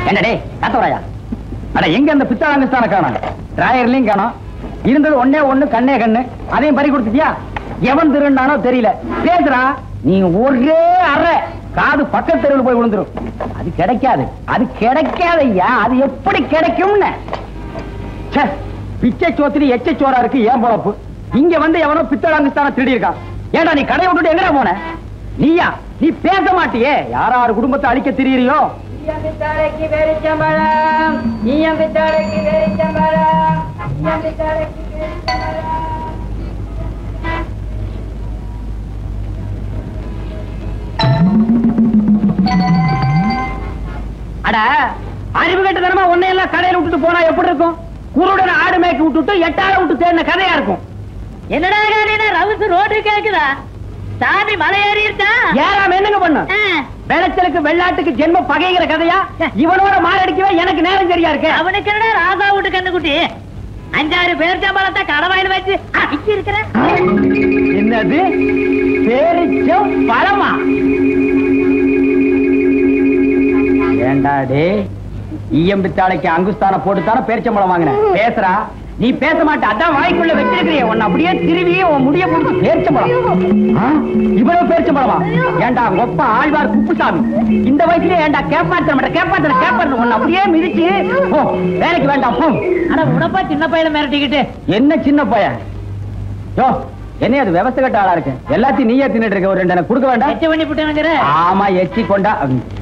என்னடே காத்தவராயா அட எங்க அந்த பித்தாளங்கஸ்தான காணோம் டிராயர்லயும் காணோம் இருந்தது ஒண்ணே ஒண்ணு கண்ணே கண்ணு அதையும் பறி கொடுத்துட்டியா எவன் திருண்டானோ தெரியல பேசுறா நீ ஒரே அறை காது பக்கத்து தெருவில் போய் விழுந்துரும் அது கிடைக்காது அது கிடைக்காது ஐயா அது எப்படி கிடைக்கும்னு ச்சே, பிச்சை சோத்திரி எச்ச சோறா இருக்கு ஏன் பொழப்பு இங்க வந்து எவனோ பித்தளாங்குஸ்தான திருடி இருக்கான் ஏன்டா நீ கடையை விட்டுட்டு எங்கடா போன நீயா நீ பேச மாட்டியே யாராரு குடும்பத்தை அழிக்க திரியறியோ ஈயம்பித்தாளைக்கு வெறிச்சம்பழம் ஈயம்பித்தாளைக்கு வெறிச்சம்பழம் ஈயம்பித்தாளைக்கு வெறிச்சம்பழம் அட அறிவு கட்டதனமா உன்னை எல்லாம் கடையில விட்டுட்டு போனா எப்படி இருக்கும் குருடன் ஆடு மேய்க்க விட்டுட்டு எட்டால விட்டு தேடின கதையா இருக்கும் என்னடா காரியம் ரவுசு ரோடு கேக்குதா சாமி மலை ஏறிட்டா ஏறாம என்னங்க பண்ண விளைச்சலுக்கு வெள்ளாட்டுக்கு ஜென்ம பகைங்கிற கதையா இவனோட மாரடிக்கவே எனக்கு நேரம் சரியா இருக்கு அவனுக்கு என்னடா ராசா வீட்டு கண்ணுக்குட்டி அஞ்சாறு பேர் சம்பளத்தை கடவாயில் வச்சு அடிச்சு இருக்கிற என்னது பேரிச்சம் பழமா ஏண்டா டே ஈயம்பித்தாளைக்கு அங்குஸ்தான போட்டுத்தான பேரிச்சம்பழம் வாங்கினேன் பேசுறா நீ பேச மாட்ட அதான் வாய்க்குள்ள வச்சிருக்கிறிய உன்னை அப்படியே திருவி உன் முடிய போட்டு பேரிச்சம்பழம் ஆ? இவ்வளவு பேரிச்சம்பழமா ஏண்டா ஒப்ப ஆழ்வார் குப்புசாமி இந்த வயசுலயே ஏண்டா கேப்பாத்திர மாட்டேன் கேப்பாத்திர கேப்பாத்திர உன்னை அப்படியே மிதிச்சு போ வேலைக்கு வேண்டாம் போ ஆனா உடப்பா சின்ன பையல மிரட்டிக்கிட்டு என்ன சின்ன பையன் யோ என்ன அது விவசாய கட்ட ஆளா இருக்கு எல்லாத்தையும் நீயே தின்னுட்டு இருக்க ஒரு ரெண்டு எனக்கு கொடுக்க வேண்டாம் எச்ச பண்ணி விட்டுங்கிற ஆமா எச்சி கொண்டா ம்,